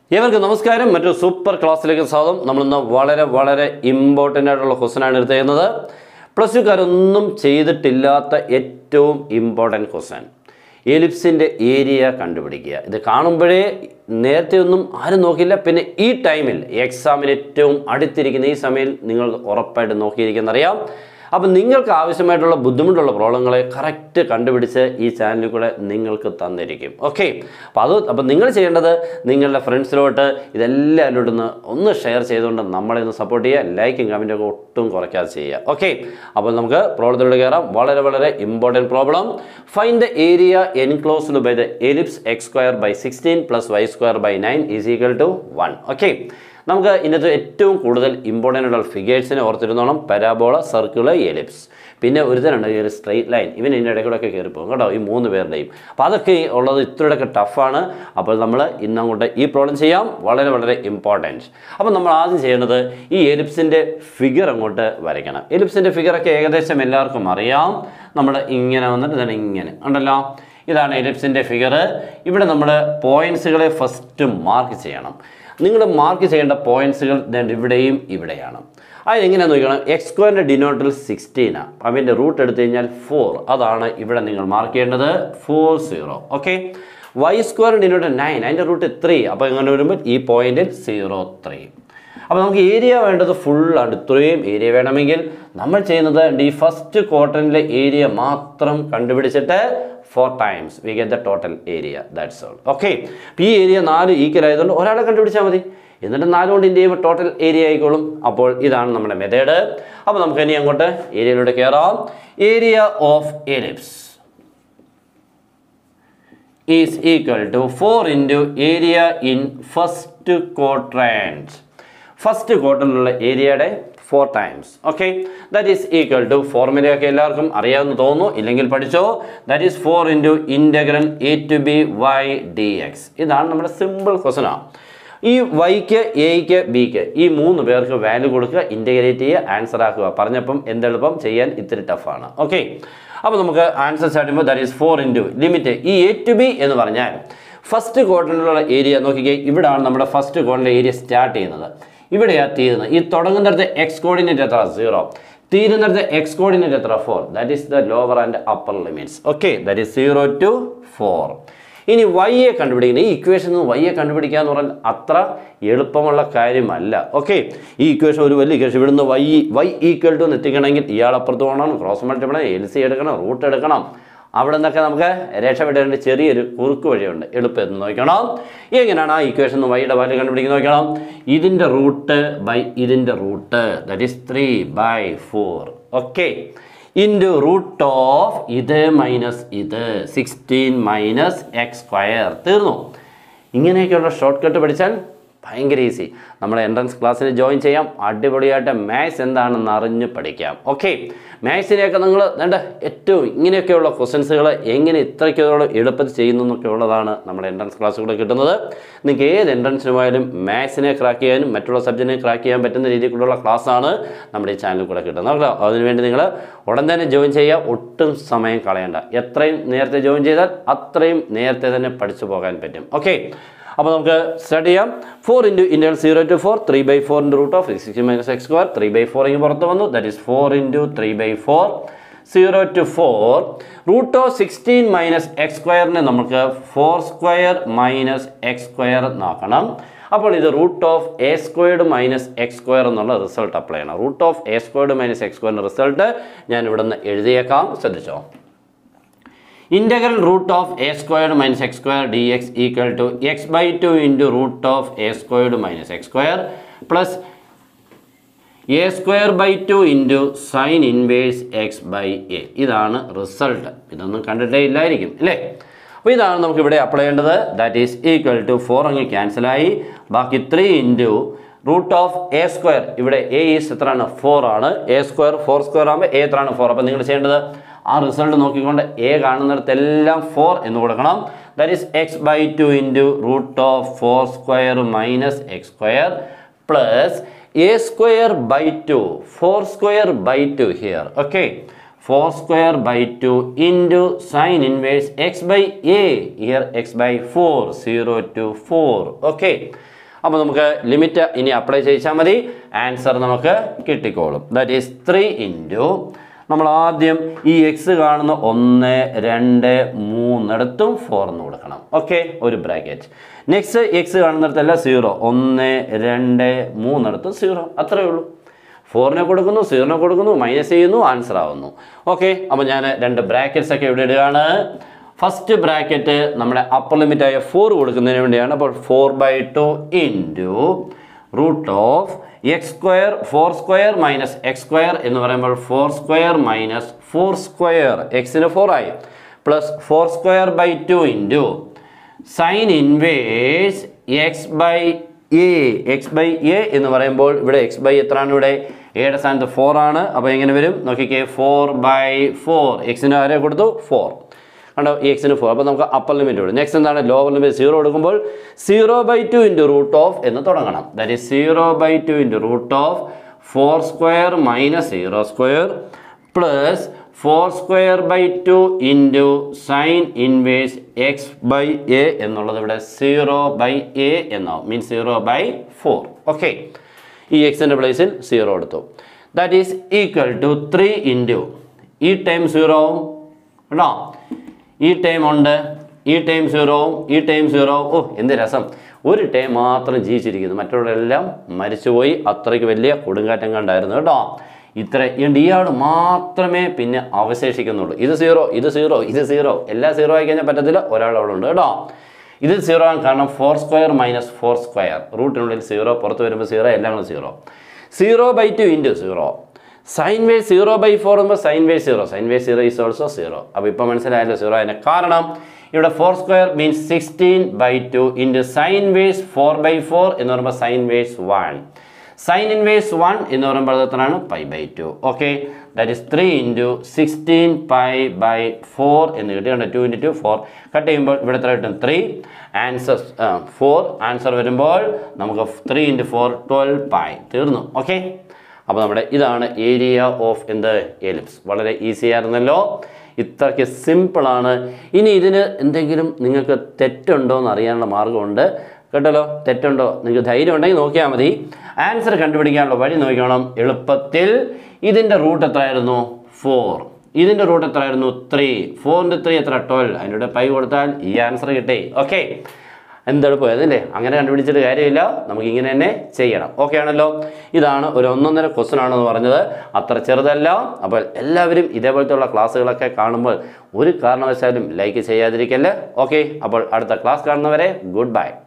ഏവർക്കും നമസ്കാരം മറ്റൊരു സൂപ്പർ ക്ലാസ്സിലേക്ക് സ്വാഗതം നമ്മളിന്ന് വളരെ വളരെ ഇമ്പോർട്ടൻ്റ് ആയിട്ടുള്ള ക്വസ്റ്റനാണ് എടുത്തേക്കുന്നത് പ്ലസ് ടുക്കാരൊന്നും ചെയ്തിട്ടില്ലാത്ത ഏറ്റവും ഇമ്പോർട്ടൻറ്റ് ക്വസ്റ്റൻ എലിപ്സിൻ്റെ ഏരിയ കണ്ടുപിടിക്കുക ഇത് കാണുമ്പോഴേ നേരത്തെ ഒന്നും ആരും നോക്കില്ല പിന്നെ ഈ ടൈമിൽ എക്സാമിന് ഏറ്റവും അടുത്തിരിക്കുന്ന ഈ സമയം നിങ്ങൾ ഉറപ്പായിട്ട് നോക്കിയിരിക്കുന്നറിയാം അപ്പം നിങ്ങൾക്ക് ആവശ്യമായിട്ടുള്ള ബുദ്ധിമുട്ടുള്ള പ്രോബ്ലങ്ങളെ കറക്റ്റ് കണ്ടുപിടിച്ച് ഈ ചാനലിൽ കൂടെ നിങ്ങൾക്ക് തന്നിരിക്കും ഓക്കെ അപ്പോൾ അത് അപ്പം നിങ്ങൾ ചെയ്യേണ്ടത് നിങ്ങളുടെ ഫ്രണ്ട്സിലോട്ട് ഇതെല്ലാവരോടും ഒന്ന് ഒന്ന് ഷെയർ ചെയ്തുകൊണ്ട് നമ്മളെ ഒന്ന് സപ്പോർട്ട് ചെയ്യുക ലൈക്കും കമൻറ്റും ഒക്കെ ഒട്ടും കുറയ്ക്കാതെ ചെയ്യുക ഓക്കെ അപ്പോൾ നമുക്ക് പ്രോബ്ലത്തിലൂടെ കയറാം വളരെ വളരെ important problem find the area enclosed by the ellipse x square by sixteen plus y square by nine is equal to one okay നമുക്ക് ഇതിനകത്ത് ഏറ്റവും കൂടുതൽ ഇമ്പോർട്ടൻ്റ് ആയിട്ടുള്ള ഫിഗേഴ്സിനെ ഓർത്തിരുന്നോണം പരാബോള സർക്കിൾ എലിപ്സ് പിന്നെ ഒരുത്തനുണ്ട് ഈ ഒരു സ്ട്രെയിറ്റ് ലൈൻ ഇവൻ ഇതിൻ്റെ ഇടയിൽ കൂടെ ഒക്കെ കയറി പോകും കേട്ടോ ഈ മൂന്ന് പേരുടെയും അപ്പോൾ അതൊക്കെ ഉള്ളത് ഇത്രയൊക്കെ ടഫാണ് അപ്പോൾ നമ്മൾ ഇന്നങ്ങോട്ട് ഈ പ്രോബ്ലം ചെയ്യാം വളരെ വളരെ ഇമ്പോർട്ടൻറ്റ് അപ്പോൾ നമ്മൾ ആദ്യം ചെയ്യേണ്ടത് ഈ എലിപ്സിൻ്റെ ഫിഗർ അങ്ങോട്ട് വരയ്ക്കണം എലിപ്സിൻ്റെ ഫിഗറൊക്കെ ഏകദേശം എല്ലാവർക്കും അറിയാം നമ്മൾ ഇങ്ങനെ വന്നിട്ട് തന്നെ ഇങ്ങനെ ഉണ്ടല്ലോ ഇതാണ് എലിപ്സിൻ്റെ ഫിഗർ ഇവിടെ നമ്മൾ പോയിൻറ്റ്സുകളെ ഫസ്റ്റ് മാർക്ക് ചെയ്യണം നിങ്ങൾ മാർക്ക് ചെയ്യേണ്ട പോയിന്റ്സുകൾ ഇവിടെയും ഇവിടെയാണ് അതെങ്ങനെയാണെന്ന് നോക്കണം എക്സ് സ്ക്വയറിൻ്റെ ഡിനോട്ടിൽ സിക്സ്റ്റീനാണ് അവൻ്റെ റൂട്ട് എടുത്തു കഴിഞ്ഞാൽ ഫോർ അതാണ് ഇവിടെ നിങ്ങൾ മാർക്ക് ചെയ്യേണ്ടത് four zero okay y square denote nine അതിൻ്റെ റൂട്ട് ത്രീ അപ്പോൾ ഇങ്ങനെ വരുമ്പോൾ ഈ പോയിന്റിൽ സീറോ ത്രീ അപ്പോൾ നമുക്ക് ഏരിയ വേണ്ടത് ഫുള്ളാണ് ഇത്രയും ഏരിയ വേണമെങ്കിൽ നമ്മൾ ചെയ്യുന്നത് ഈ ഫസ്റ്റ് ക്വാർട്ടറിലെ ഏരിയ മാത്രം കണ്ടുപിടിച്ചിട്ട് four times we get the total area that's all okay അപ്പോൾ ഈ ഏരിയ നാല് ഈക്വൽ ആയതുകൊണ്ട് ഒരാളെ കണ്ടുപിടിച്ചാൽ മതി എന്നിട്ട് നാല് കൊണ്ട് ഇന്ത്യ ചെയ്യുമ്പോൾ ടോട്ടൽ ഏരിയ ആയിക്കോളും അപ്പോൾ ഇതാണ് നമ്മുടെ മെത്തേഡ് അപ്പോൾ നമുക്ക് ഇനി അങ്ങോട്ട് ഏരിയയിലൂടെ കയറാം area of ellipse is equal to four into area in first quadrant first ക്വാർട്ടറിലുള്ള ഏരിയയുടെ four times okay that is equal to ഫോർമുലയൊക്കെ എല്ലാവർക്കും അറിയാമെന്ന് തോന്നുന്നു ഇല്ലെങ്കിൽ പഠിച്ചോ that is four into integral a to b y d x ഇതാണ് നമ്മുടെ സിമ്പിൾ ക്വസ്റ്റനാണ് ഈ വൈക്ക് എയ്ക്ക് ബിക്ക് ഈ മൂന്ന് പേർക്ക് വാല്യൂ കൊടുക്കുക ഇൻറ്റഗ്രേറ്റ് ചെയ്യുക ആൻസർ ആക്കുക പറഞ്ഞപ്പം എന്തെളുപ്പം ചെയ്യാൻ ഇത്തിരി ടഫാണ് ഓക്കെ അപ്പോൾ നമുക്ക് ആൻസർ സ്റ്റാർട്ട് ചെയ്യുമ്പോൾ that is four into limit ഈ എ ടു ബി എന്ന് പറഞ്ഞാൽ ഫസ്റ്റ് ക്വാർട്ടറിലുള്ള ഏരിയ നോക്കിക്കേ ഇവിടാണ് നമ്മുടെ ഫസ്റ്റ് ക്വാർട്ടറിലെ ഏരിയ സ്റ്റാർട്ട് ചെയ്യുന്നത് ഇവിടെയാണ് തീരുന്നത് ഈ തുടങ്ങുന്നിടത്ത് എക്സ് കോർഡിനേറ്റ് എത്ര സീറോ തീരുന്നിടത്ത് എക്സ് കോർഡിനേറ്റ് എത്ര four that is the lower and upper limits okay that is zero to four ഇനി വൈയെ കണ്ടുപിടിക്കുന്നത് ഈ ഇക്വേഷൻ നിന്ന് വൈയെ കണ്ടുപിടിക്കുക എന്ന് പറഞ്ഞാൽ അത്ര എളുപ്പമുള്ള കാര്യമല്ല ഓക്കെ ഈ ഇക്വേഷൻ ഒരു വലിയ ഇക്വേഷൻ ഇവിടുന്ന് വൈ വൈ ഈക്വൽ ടു എത്തിക്കണമെങ്കിൽ ഇയാൾ അപ്പുറത്ത് പോകണം ക്രോസ് മൾട്ടിപ്പിൾ എൽ സി എടുക്കണം റൂട്ട് എടുക്കണം അവിടെ നിന്നൊക്കെ നമുക്ക് രക്ഷപ്പെടേണ്ട ചെറിയൊരു കുറുക്ക് വഴിയുണ്ട് എളുപ്പം എന്ന് നോക്കണം എങ്ങനെയാണ് ആ ഇക്വേഷൻ വൈയുടെ വാല്യൂ കണ്ടുപിടിക്കുന്നത് നോക്കണം ഇതിൻ്റെ റൂട്ട് ബൈ ഇതിൻ്റെ root that is three by four okay into root of ഇത് മൈനസ് ഇത് സിക്സ്റ്റീൻ മൈനസ് എക്സ് സ്ക്വയർ തീർന്നു ഇങ്ങനെയൊക്കെയുള്ള ഷോർട്ട് കട്ട് പഠിച്ചാൽ ഭയങ്കര ഈസി നമ്മുടെ എൻട്രൻസ് ക്ലാസ്സിൽ ജോയിൻ ചെയ്യാം അടിപൊളിയായിട്ട് മാത്സ് എന്താണെന്ന് അറിഞ്ഞ് പഠിക്കാം ഓക്കെ മാത്സിനെയൊക്കെ നിങ്ങൾ വേണ്ട ഏറ്റവും ഇങ്ങനെയൊക്കെയുള്ള ക്വസ്റ്റൻസുകൾ എങ്ങനെ ഇത്രയ്ക്കോളം എളുപ്പത്തിൽ ചെയ്യുന്നു എന്നൊക്കെ ഉള്ളതാണ് നമ്മുടെ എൻട്രൻസ് ക്ലാസ്സുകൾ കിട്ടുന്നത് നിങ്ങൾക്ക് ഏത് എൻട്രൻസിന് പോയാലും മാത്സിനെ ക്രാക്ക് ചെയ്യാനും മറ്റുള്ള സബ്ജക്റ്റിനെ ക്രാക്ക് ചെയ്യാൻ പറ്റുന്ന രീതിയിലുള്ള ക്ലാസ്സാണ് നമ്മുടെ ഈ ചാനലിൽ കൂടെ കിട്ടുന്നത് കേട്ടോ അതിനുവേണ്ടി നിങ്ങൾ ഉടൻ തന്നെ ജോയിൻ ചെയ്യുക ഒട്ടും സമയം കളയണ്ട എത്രയും നേരത്തെ ജോയിൻ ചെയ്താൽ അത്രയും നേരത്തെ തന്നെ പഠിച്ചു പോകാൻ പറ്റും ഓക്കെ അപ്പോൾ നമുക്ക് സ്റ്റാർട്ട് ചെയ്യാം four into integral zero to four three by four into root of sixty minus x square three by four ഇങ്ങനെ പുറത്ത് വന്നു that is four into three by four zero to four root of sixteen minus x സ്ക്വയറിനെ നമുക്ക് four square minus x square നോക്കണം അപ്പോൾ ഇത് root of a squared minus x square എന്നുള്ള result apply ചെയ്യണം root of a squared minus x സ്ക്വയറിൻ്റെ result ഞാൻ ഇവിടെ നിന്ന് എഴുതിയേക്കാം ശ്രദ്ധിച്ചോ integral root of a squared minus x square dx equal to x by 2 into root of a squared minus x square plus a square by 2 into sin inverse x by a ഇതാണ് result ഇതൊന്നും കണ്ടിട്ടേ ഇല്ലായിരിക്കും അല്ലേ അപ്പോൾ ഇതാണ് നമുക്ക് ഇവിടെ apply ചെയ്യേണ്ടത് that is equal to four അങ്ങ് ക്യാൻസലായി ബാക്കി three into root of a square ഇവിടെ എ ഈസ് എത്രയാണ് ഫോർ ആണ് എ സ്ക്വയർ ഫോർ സ്ക്വയർ ആകുമ്പോൾ എ എത്രയാണ് ഫോർ അപ്പോൾ നിങ്ങൾ ചെയ്യേണ്ടത് ആ റിസൾട്ട് നോക്കിക്കൊണ്ട് എ കാണുന്നിടത്തെല്ലാം ഫോർ എന്ന് കൊടുക്കണം that is x by two into root of four square minus x square plus a square by two four square by two here okay four square by two into sine inverse x by a here x by four zero to four okay അപ്പോൾ നമുക്ക് limit ഇനി apply ചെയ്യിച്ചാൽ മതി answer നമുക്ക് കിട്ടിക്കോളും that is three into നമ്മൾ ആദ്യം ഈ X കാണുന്ന ഒന്ന് രണ്ട് മൂന്നിടത്തും ഫോർ എന്ന് കൊടുക്കണം ഓക്കെ ഒരു ബ്രാക്കറ്റ് നെക്സ്റ്റ് എക്സ് കാണുന്നിടത്തല്ല സീറോ ഒന്ന് രണ്ട് മൂന്നിടത്തും സീറോ അത്രയേ ഉള്ളൂ ഫോറിനെ കൊടുക്കുന്നു സീറോനെ കൊടുക്കുന്നു മൈനസ് ചെയ്യുന്നു ആൻസർ ആവുന്നു ഓക്കെ അപ്പോൾ ഞാൻ രണ്ട് ബ്രാക്കറ്റ്സ് ഒക്കെ ഇവിടെ ഇടുകയാണ് ഫസ്റ്റ് ബ്രാക്കറ്റ് നമ്മുടെ അപ്പർ ലിമിറ്റായ ഫോർ കൊടുക്കുന്നതിന് വേണ്ടിയാണ് അപ്പോൾ four by two into root of x square four square minus x square എന്ന് പറയുമ്പോൾ four square minus four square എക്സിന് ഫോർ ആയി plus four square by two into sine inverse x by a x by a എന്ന് പറയുമ്പോൾ ഇവിടെ X by എത്രയാണ് ഇവിടെ എയുടെ സ്ഥാനത്ത് ഫോർ ആണ് അപ്പോൾ എങ്ങനെ വരും നോക്കിക്കേ ഫോർ ബൈ ഫോർ എക്സിന് ആരെ കൊടുത്തു ഫോർ കണ്ടോ ഈ എക്സിന് ഫോർ അപ്പോൾ നമുക്ക് അപ്പർ ലിമിറ്റ് കൊടുക്കും നെക്സ്റ്റ് എന്താണ് ലോവർ ലിമിറ്റ് സീറോ കൊടുക്കുമ്പോൾ zero by two into root of എന്ന് തുടങ്ങണം that is zero by two into root of four square minus zero square plus four square by two into sine inverse x by a എന്നുള്ളത് ഇവിടെ zero by a എന്നാവും means zero by four okay ഈ എക്സിൻ്റെ പ്ലേസിൽ zero എടുത്തു that is equal to three into ഈ time zero കേട്ടോ ഈ ടൈം ഉണ്ട് ഈ ടൈം സീറോ ഈ ടൈം സീറോ ഓ എന്ത് രസം ഒരു ടൈം മാത്രം ജീവിച്ചിരിക്കുന്നു മറ്റുള്ളവരെല്ലാം മരിച്ചുപോയി അത്രയ്ക്ക് വലിയ കൊടുങ്കാറ്റം കണ്ടായിരുന്നു കേട്ടോ ഇത്ര ഉണ്ട് ഇയാൾ മാത്രമേ പിന്നെ അവശേഷിക്കുന്നുള്ളൂ ഇത് സീറോ ഇത് സീറോ ഇത് സീറോ എല്ലാം സീറോ ആയി കഴിഞ്ഞാൽ പറ്റത്തില്ല ഒരാൾ അവിടെ ഉണ്ട് കേട്ടോ ഇത് സീറോ ആണ് കാരണം four square minus four square റൂട്ടിനുള്ളിൽ സീറോ പുറത്ത് വരുമ്പോൾ സീറോ എല്ലാം കൂടെ zero zero by two into zero sine way zero by four എന്നുമ്പോൾ sine way zero sine way zero is also zero അപ്പോൾ ഇപ്പോൾ മനസ്സിലായല്ലോ സീറോ അതിന് കാരണം ഇവിടെ four square means sixteen by two into sine ways four by four എന്ന് പറയുമ്പോൾ sine ways one sine inverse one എന്ന് പറയുമ്പോൾ അത് എത്രയാണ് pi by two okay that is three into sixteen pi by four എന്ന് കിട്ടി കണ്ടോ two into two four cut ചെയ്യുമ്പോൾ ഇവിടെ എത്ര കിട്ടും ത്രീ ആൻസർ ഫോർ ആൻസർ വരുമ്പോൾ നമുക്ക് three into four twelve pi തീർന്നു ഓക്കെ അപ്പോൾ നമ്മുടെ ഇതാണ് ഏരിയ ഓഫ് എന്ത് എലിപ്സ് വളരെ ഈസി ആയിരുന്നല്ലോ ഇത്രയ്ക്ക് സിമ്പിളാണ് ഇനി ഇതിന് എന്തെങ്കിലും നിങ്ങൾക്ക് തെറ്റുണ്ടോ എന്ന് അറിയാനുള്ള മാർഗമുണ്ട് കേട്ടല്ലോ തെറ്റുണ്ടോ നിങ്ങൾക്ക് ധൈര്യം ഉണ്ടെങ്കിൽ നോക്കിയാൽ മതി ആൻസർ കണ്ടുപിടിക്കാനുള്ള വഴി നോക്കണം എളുപ്പത്തിൽ ഇതിൻ്റെ റൂട്ട് എത്രയായിരുന്നു ഫോർ ഇതിൻ്റെ റൂട്ട് എത്രയായിരുന്നു ത്രീ ഫോറിൻ്റെ ത്രീ എത്ര ട്വൽവ് അതിൻ്റെ പൈ കൊടുത്താൽ ഈ ആൻസർ കിട്ടി ഓക്കെ എന്തെളുപ്പമായിരുന്നില്ലേ അങ്ങനെ കണ്ടുപിടിച്ചിട്ട് കാര്യമില്ല നമുക്ക് ഇങ്ങനെ തന്നെ ചെയ്യണം ഓക്കെ ആണല്ലോ ഇതാണ് ഒരു ഒന്നൊന്നര ക്വസ്റ്റൻ ആണെന്ന് പറഞ്ഞത് അത്ര ചെറുതല്ല അപ്പോൾ എല്ലാവരും ഇതേപോലത്തെ ഉള്ള ക്ലാസ്സുകളൊക്കെ കാണുമ്പോൾ ഒരു കാരണവശാലും ലൈക്ക് ചെയ്യാതിരിക്കല്ലേ ഓക്കെ അപ്പോൾ അടുത്ത ക്ലാസ് കാണുന്നവരെ ഗുഡ് ബൈ